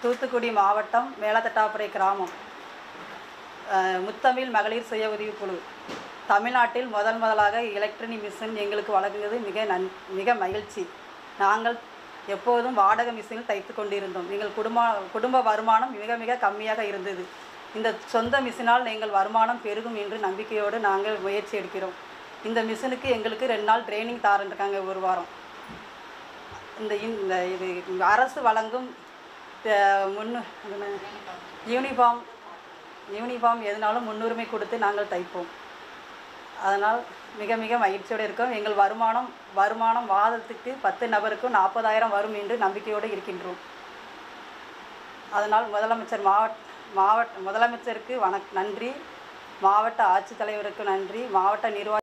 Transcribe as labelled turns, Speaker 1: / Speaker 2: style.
Speaker 1: தூத்துக்குடி மாவட்டம் மேலத்தட்டாப்புரை கிராமம் அஹ், முத்தமிழ் மகளிர் சுய உதவிக் குழு தமிழ்நாட்டில் முதல் முதலாக எலக்ட்ரானிக் மிஷின் எங்களுக்கு வழங்குவது மிக நன் மிக மகிழ்ச்சி நாங்கள் எப்போதும் வாடகை மிஷினில் தைத்து கொண்டிருந்தோம் எங்கள் குடும்ப குடும்ப வருமானம் மிக மிக கம்மியாக இருந்தது இந்த சொந்த மிஷினால் எங்கள் வருமானம் பெருகும் என்று நம்பிக்கையோடு நாங்கள் முயற்சி எடுக்கிறோம் இந்த மிஷினுக்கு எங்களுக்கு ரெண்டு நாள் ட்ரைனிங் தாரன்ருக்காங்க ஒரு வாரம் இந்த இந்த இது அரசு வழங்கும் அஹ், முன்னு அது என்ன? யூனிஃபார்ம் யூனிஃபார்ம் எதுனாலும் முன்னுரிமை கொடுத்து நாங்கள் தைப்போம் அதனால் மிக மிக மகிழ்ச்சியோடு இருக்கோம் எங்கள் வருமானம் வருமானம் வாதத்துக்கு பத்து நபருக்கும் நாற்பதாயிரம் வரும் என்று நம்பிக்கையோடு இருக்கின்றோம் அதனால் முதலமைச்சர் மாவட்ட மாவட்ட முதலமைச்சருக்கு வணக் நன்றி மாவட்ட ஆட்சித்தலைவருக்கு நன்றி மாவட்ட நிர்வாக